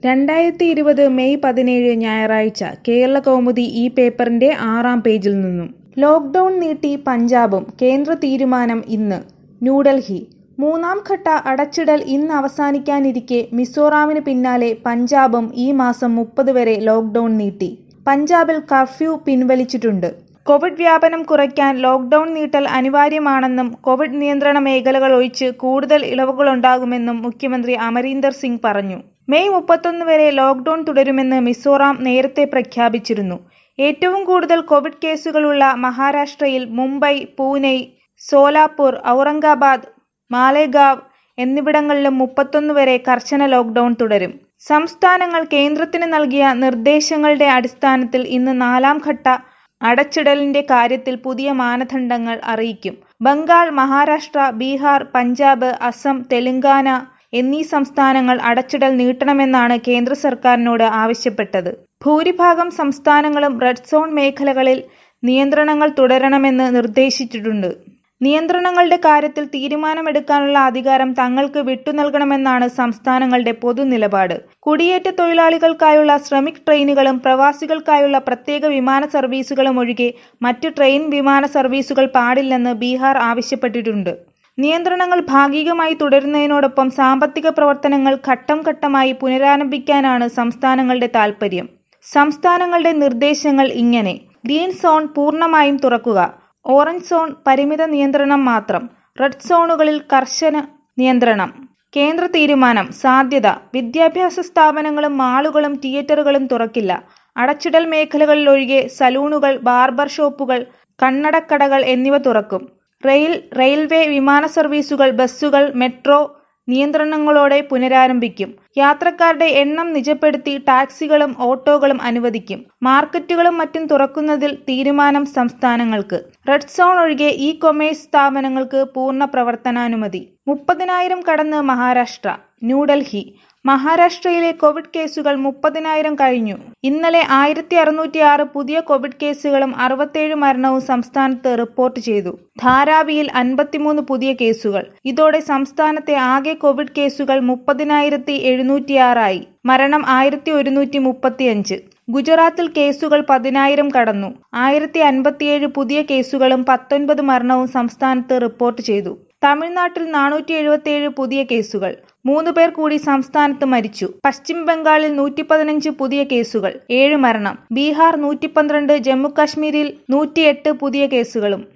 രണ്ടായിരത്തി ഇരുപത് മെയ് പതിനേഴ് ഞായറാഴ്ച കേരളകൗമുദി ഈ പേപ്പറിന്റെ ആറാം പേജിൽ നിന്നും ലോക്ഡൌൺ നീട്ടി പഞ്ചാബും കേന്ദ്ര തീരുമാനം ഇന്ന് ന്യൂഡൽഹി മൂന്നാം ഘട്ട അടച്ചിടൽ ഇന്ന് അവസാനിക്കാനിരിക്കെ മിസോറാമിന് പിന്നാലെ പഞ്ചാബും ഈ മാസം മുപ്പത് വരെ ലോക്ഡൌൺ നീട്ടി പഞ്ചാബിൽ കർഫ്യൂ പിൻവലിച്ചിട്ടുണ്ട് കോവിഡ് വ്യാപനം കുറയ്ക്കാൻ ലോക്ഡൌൺ നീട്ടൽ അനിവാര്യമാണെന്നും കോവിഡ് നിയന്ത്രണ മേഖലകൾ ഒഴിച്ച് കൂടുതൽ ഇളവുകളുണ്ടാകുമെന്നും മുഖ്യമന്ത്രി അമരീന്ദർ സിംഗ് പറഞ്ഞു മെയ് മുപ്പത്തൊന്ന് വരെ ലോക്ഡൌൺ തുടരുമെന്ന് മിസോറാം നേരത്തെ പ്രഖ്യാപിച്ചിരുന്നു ഏറ്റവും കൂടുതൽ കോവിഡ് കേസുകളുള്ള മഹാരാഷ്ട്രയിൽ മുംബൈ പൂനെ സോലാപൂർ ഔറംഗാബാദ് മാലേഗാവ് എന്നിവിടങ്ങളിലും മുപ്പത്തൊന്ന് വരെ കർശന ലോക്ഡൌൺ തുടരും സംസ്ഥാനങ്ങൾ കേന്ദ്രത്തിന് നൽകിയ നിർദ്ദേശങ്ങളുടെ അടിസ്ഥാനത്തിൽ ഇന്ന് നാലാം ഘട്ട അടച്ചിടലിന്റെ കാര്യത്തിൽ പുതിയ മാനദണ്ഡങ്ങൾ അറിയിക്കും ബംഗാൾ മഹാരാഷ്ട്ര ബീഹാർ പഞ്ചാബ് അസം തെലങ്കാന എന്നീ സംസ്ഥാനങ്ങൾ അടച്ചിടൽ നീട്ടണമെന്നാണ് കേന്ദ്ര സർക്കാരിനോട് ആവശ്യപ്പെട്ടത് ഭൂരിഭാഗം സംസ്ഥാനങ്ങളും റെഡ് സോൺ മേഖലകളിൽ നിയന്ത്രണങ്ങൾ തുടരണമെന്ന് നിർദ്ദേശിച്ചിട്ടുണ്ട് നിയന്ത്രണങ്ങളുടെ കാര്യത്തിൽ തീരുമാനമെടുക്കാനുള്ള അധികാരം തങ്ങൾക്ക് വിട്ടുനൽകണമെന്നാണ് സംസ്ഥാനങ്ങളുടെ പൊതു നിലപാട് കുടിയേറ്റ തൊഴിലാളികൾക്കായുള്ള ശ്രമിക് ട്രെയിനുകളും പ്രവാസികൾക്കായുള്ള പ്രത്യേക വിമാന സർവീസുകളും ഒഴികെ മറ്റ് ട്രെയിൻ വിമാന സർവീസുകൾ പാടില്ലെന്ന് ബീഹാർ ആവശ്യപ്പെട്ടിട്ടുണ്ട് നിയന്ത്രണങ്ങൾ ഭാഗികമായി തുടരുന്നതിനോടൊപ്പം സാമ്പത്തിക പ്രവർത്തനങ്ങൾ ഘട്ടം ഘട്ടമായി പുനരാരംഭിക്കാനാണ് സംസ്ഥാനങ്ങളുടെ താൽപര്യം സംസ്ഥാനങ്ങളുടെ നിർദ്ദേശങ്ങൾ ഇങ്ങനെ ഗ്രീൻ സോൺ പൂർണ്ണമായും തുറക്കുക ഓറഞ്ച് സോൺ പരിമിത നിയന്ത്രണം മാത്രം റെഡ് സോണുകളിൽ കർശന നിയന്ത്രണം കേന്ദ്ര തീരുമാനം സാധ്യത വിദ്യാഭ്യാസ സ്ഥാപനങ്ങളും മാളുകളും തിയേറ്ററുകളും തുറക്കില്ല അടച്ചിടൽ മേഖലകളിലൊഴികെ സലൂണുകൾ ബാർബർ ഷോപ്പുകൾ കണ്ണടക്കടകൾ എന്നിവ തുറക്കും റെയിൽ റെയിൽവേ വിമാന സർവീസുകൾ ബസ്സുകൾ മെട്രോ നിയന്ത്രണങ്ങളോടെ പുനരാരംഭിക്കും യാത്രക്കാരുടെ എണ്ണം നിജപ്പെടുത്തി ടാക്സികളും ഓട്ടോകളും അനുവദിക്കും മാർക്കറ്റുകളും മറ്റും തുറക്കുന്നതിൽ തീരുമാനം സംസ്ഥാനങ്ങൾക്ക് റെഡ് സോൺ ഒഴികെ ഇ കൊമേഴ്സ് സ്ഥാപനങ്ങൾക്ക് പൂർണ്ണ പ്രവർത്തനാനുമതി മുപ്പതിനായിരം കടന്ന് മഹാരാഷ്ട്ര ന്യൂഡൽഹി മഹാരാഷ്ട്രയിലെ കോവിഡ് കേസുകൾ മുപ്പതിനായിരം കഴിഞ്ഞു ഇന്നലെ ആയിരത്തി അറുന്നൂറ്റി ആറ് പുതിയ കോവിഡ് കേസുകളും അറുപത്തേഴ് മരണവും സംസ്ഥാനത്ത് റിപ്പോർട്ട് ചെയ്തു ധാരാവിയിൽ അൻപത്തിമൂന്ന് പുതിയ കേസുകൾ ഇതോടെ സംസ്ഥാനത്തെ ആകെ കോവിഡ് കേസുകൾ മുപ്പതിനായിരത്തി എഴുന്നൂറ്റിയാറായി മരണം ആയിരത്തി ഒരുന്നൂറ്റി മുപ്പത്തിയഞ്ച് ഗുജറാത്തിൽ കേസുകൾ പതിനായിരം കടന്നു ആയിരത്തി അൻപത്തിയേഴ് പുതിയ കേസുകളും പത്തൊൻപത് മരണവും സംസ്ഥാനത്ത് റിപ്പോർട്ട് ചെയ്തു തമിഴ്നാട്ടിൽ നാനൂറ്റി എഴുപത്തിയേഴ് പുതിയ കേസുകൾ മൂന്ന് പേർ കൂടി സംസ്ഥാനത്ത് മരിച്ചു പശ്ചിമ ബംഗാളിൽ നൂറ്റി പതിനഞ്ച് പുതിയ കേസുകൾ ഏഴ് മരണം ബീഹാർ നൂറ്റി പന്ത്രണ്ട് ജമ്മു കാശ്മീരിൽ നൂറ്റിയെട്ട് പുതിയ കേസുകളും